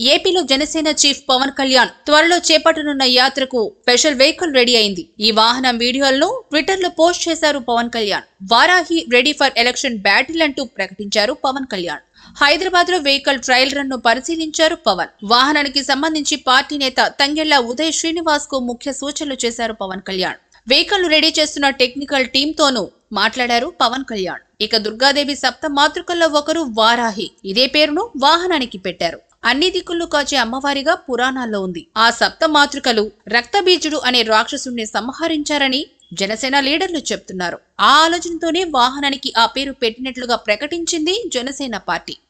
ఏపీలో జనసేన చీఫ్ పవన్ కళ్యాణ్ త్వరలో చేపట్టనున్న యాత్రకు స్పెషల్ వెహికల్ రెడీ అయింది ఈ వాహనం వీడియోలను ట్విట్టర్ లో పోస్ట్ చేశారు Pawan Kalyan Varahi ready for election battle అంటూ ప్రకటించారు పవన్ కళ్యాణ్ హైదరాబాద్ లో వెహికల్ ట్రయల్ రన్ ను పరిశీలించారు పవన్ వాహనానికి సంబంధించి పార్టీ నేత తంగెళ్ల ఉదయ్ శ్రీనివాస్ కు ముఖ్య సూచనలు చేశారు పవన్ కళ్యాణ్ వెహికల్ రెడీ చేస్తున్న టెక్నికల్ టీమ్ తోనూ మాట్లాడారు పవన్ కళ్యాణ్ ఇక దుర్గాదేవి సప్త మాతృకల్లో ఒకరు వారాహి ఇదే పేరును వాహనానికి పెట్టారు అన్ని దిక్కులు కాచే అమ్మవారిగా పురాణాల్లో ఉంది ఆ సప్త మాతృకలు రక్తబీజుడు అనే రాక్షసుణ్ణి సంహరించారని జనసేన లీడర్లు చెప్తున్నారు ఆ ఆలోచనతోనే వాహనానికి ఆ పేరు పెట్టినట్లుగా ప్రకటించింది జనసేన పార్టీ